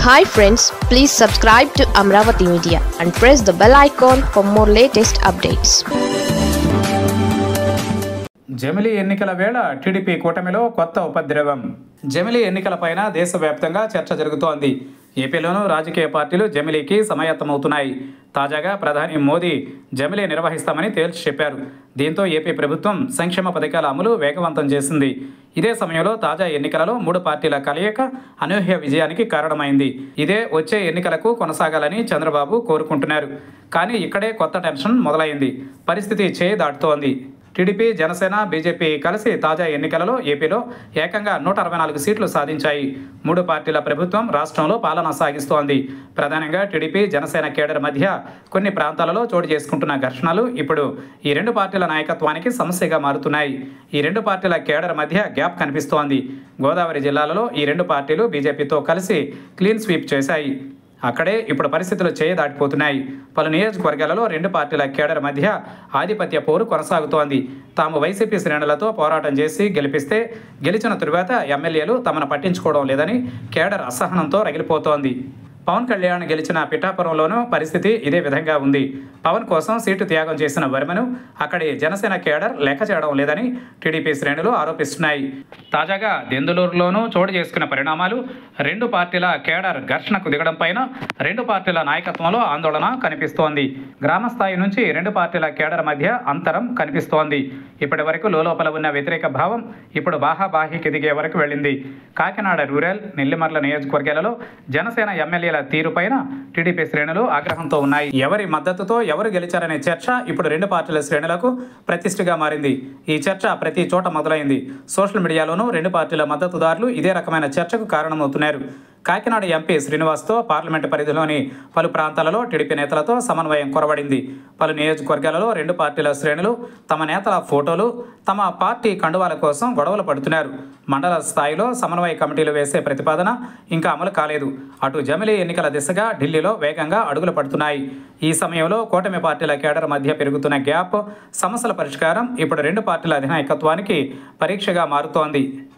hi friends please subscribe to Amaravati media and press the bell icon for more latest updates జమిలీ ఎన్నికల వేళ TDP కూటమిలో కొత్త ఉపద్రవం జమిలీ ఎన్నికలపైన దేశవ్యాప్తంగా చర్చ జరుగుతోంది ఏపీలోనూ రాజకీయ పార్టీలు జమిలీకి సమాయత్తమవుతున్నాయి తాజాగా ప్రధాని మోదీ జమిలీ నిర్వహిస్తామని తేల్చి చెప్పారు దీంతో ఏపీ ప్రభుత్వం సంక్షేమ పథకాల అమలు వేగవంతం చేసింది ఇదే సమయంలో తాజా ఎన్నికలలో మూడు పార్టీల కలయిక అనూహ్య విజయానికి కారణమైంది ఇదే వచ్చే ఎన్నికలకు కొనసాగాలని చంద్రబాబు కోరుకుంటున్నారు కానీ ఇక్కడే కొత్త టెన్షన్ మొదలైంది పరిస్థితి చేయి దాటుతోంది టీడీపీ జనసేన బీజేపీ కలిసి తాజా ఎన్నికలలో ఏపీలో ఏకంగా నూట అరవై నాలుగు సీట్లు సాధించాయి మూడు పార్టీల ప్రభుత్వం రాష్ట్రంలో పాలన సాగిస్తోంది ప్రధానంగా టీడీపీ జనసేన కేడర్ మధ్య కొన్ని ప్రాంతాలలో చోటు చేసుకుంటున్న ఘర్షణలు ఇప్పుడు ఈ రెండు పార్టీల నాయకత్వానికి సమస్యగా మారుతున్నాయి ఈ రెండు పార్టీల కేడర్ మధ్య గ్యాప్ కనిపిస్తోంది గోదావరి జిల్లాలలో ఈ రెండు పార్టీలు బీజేపీతో కలిసి క్లీన్ స్వీప్ చేశాయి అక్కడే ఇప్పుడు పరిస్థితులు చేయి దాటిపోతున్నాయి పలు నియోజకవర్గాలలో రెండు పార్టీల కేడర్ మధ్య ఆధిపత్య పోరు కొనసాగుతోంది తాము వైసీపీ శ్రేణులతో పోరాటం చేసి గెలిపిస్తే గెలిచిన తరువాత ఎమ్మెల్యేలు తమను పట్టించుకోవడం లేదని కేడర్ అసహనంతో రగిలిపోతోంది పవన్ కళ్యాణ్ గెలిచిన పిఠాపురంలోనూ పరిస్థితి ఇదే విధంగా ఉంది పవన్ కోసం సీటు త్యాగం చేసిన వర్మను అక్కడి జనసేన కేడర్ లెక్క చేయడం లేదని టీడీపీ శ్రేణులు ఆరోపిస్తున్నాయి తాజాగా దెందులూరులోనూ చోటు చేసుకున్న పరిణామాలు రెండు పార్టీల కేడర్ ఘర్షణకు దిగడం పైన రెండు పార్టీల నాయకత్వంలో ఆందోళన కనిపిస్తోంది గ్రామ స్థాయి నుంచి రెండు పార్టీల కేడర్ మధ్య అంతరం కనిపిస్తోంది ఇప్పటి వరకు లోపల ఉన్న వ్యతిరేక భావం ఇప్పుడు బాహాబాహికి దిగే వరకు వెళ్ళింది కాకినాడ రూరల్ నెల్లిమర్ల నియోజకవర్గాలలో జనసేన ఎమ్మెల్యేల తీరుపైన టీడీపీ శ్రేణులు ఆగ్రహంతో ఉన్నాయి ఎవరి మద్దతుతో ఎవరు గెలిచారనే చర్చ ఇప్పుడు రెండు పార్టీల శ్రేణులకు ప్రతిష్ఠగా మారింది ఈ చర్చ ప్రతి చోట మొదలైంది సోషల్ మీడియాలోనూ రెండు పార్టీల మద్దతుదారులు ఇదే రకమైన చర్చకు కారణమవుతున్నారు కాకినాడ ఎంపీ శ్రీనివాస్తో పార్లమెంటు పరిధిలోని పలు ప్రాంతాలలో టీడీపీ నేతలతో సమన్వయం కొరబడింది పలు నియోజకవర్గాలలో రెండు పార్టీల శ్రేణులు తమ నేతల ఫోటోలు తమ పార్టీ కండువాల కోసం గొడవలు పడుతున్నారు మండల స్థాయిలో సమన్వయ కమిటీలు వేసే ప్రతిపాదన ఇంకా అమలు కాలేదు అటు జమిలీ ఎన్నికల దిశగా ఢిల్లీలో వేగంగా అడుగులు పడుతున్నాయి ఈ సమయంలో కూటమి పార్టీల కేడర్ మధ్య పెరుగుతున్న గ్యాప్ సమస్యల పరిష్కారం ఇప్పుడు రెండు పార్టీల అధినాయకత్వానికి పరీక్షగా మారుతోంది